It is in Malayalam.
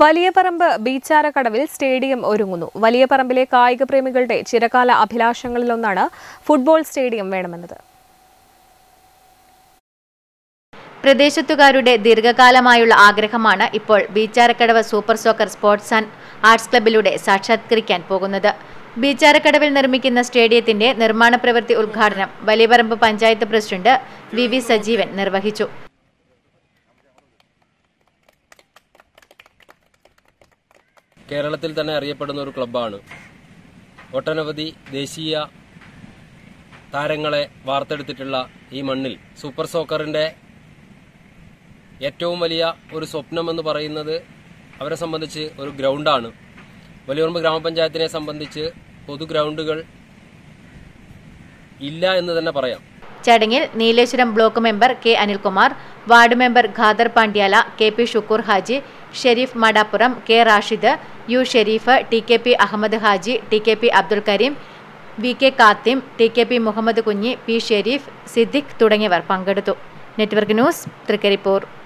വലിയ പറമ്പ് ബീച്ചാരക്കടവിൽ സ്റ്റേഡിയം ഒരുങ്ങുന്നു വലിയ പറമ്പിലെ കായിക പ്രേമികളുടെ ചിരകാല അഭിലാഷങ്ങളിലൊന്നാണ് ഫുട്ബോൾ സ്റ്റേഡിയം വേണമെന്നത് പ്രദേശത്തുകാരുടെ ദീർഘകാലമായുള്ള ആഗ്രഹമാണ് ഇപ്പോൾ Beecharakkadavu super soccer sports and arts ക്ലബിലൂടെ സാക്ഷാത്കരിക്കാൻ പോകുന്നത് ബീച്ചാരക്കടവിൽ നിർമ്മിക്കുന്ന സ്റ്റേഡിയത്തിന്റെ നിർമ്മാണ പ്രവൃത്തി ഉദ്ഘാടനം Valiyaparamba panchayat president V V Sajeevan നിർവഹിച്ചു കേരളത്തിൽ തന്നെ അറിയപ്പെടുന്ന ഒരു ക്ലബ്ബാണ് ഒട്ടനവധി ദേശീയ താരങ്ങളെ വാർത്തെടുത്തിട്ടുള്ള ഈ മണ്ണിൽ സൂപ്പർ സോക്കറിന്റെ ഏറ്റവും വലിയ ഒരു സ്വപ്നമെന്ന് പറയുന്നത് അവരെ സംബന്ധിച്ച് ഒരു ഗ്രൗണ്ടാണ് വലിയറമ്പ് ഗ്രാമപഞ്ചായത്തിനെ സംബന്ധിച്ച് പൊതു ഗ്രൗണ്ടുകൾ ഇല്ല എന്ന് തന്നെ പറയാം ചടങ്ങിൽ Nileshwaram block member K Anilkumar ward member Khader Pandyala K P Shukkur Haji Shareef Madappuram K Rashid U Shareef T K P Ahammed Haji T K P Abdul Kareem V K Kathim T K P Muhammed Kunhi P Sharif Siddique തുടങ്ങിയവർ പങ്കെടുത്തു നെറ്റ്വർക്ക് ന്യൂസ് തൃക്കരിപ്പൂർ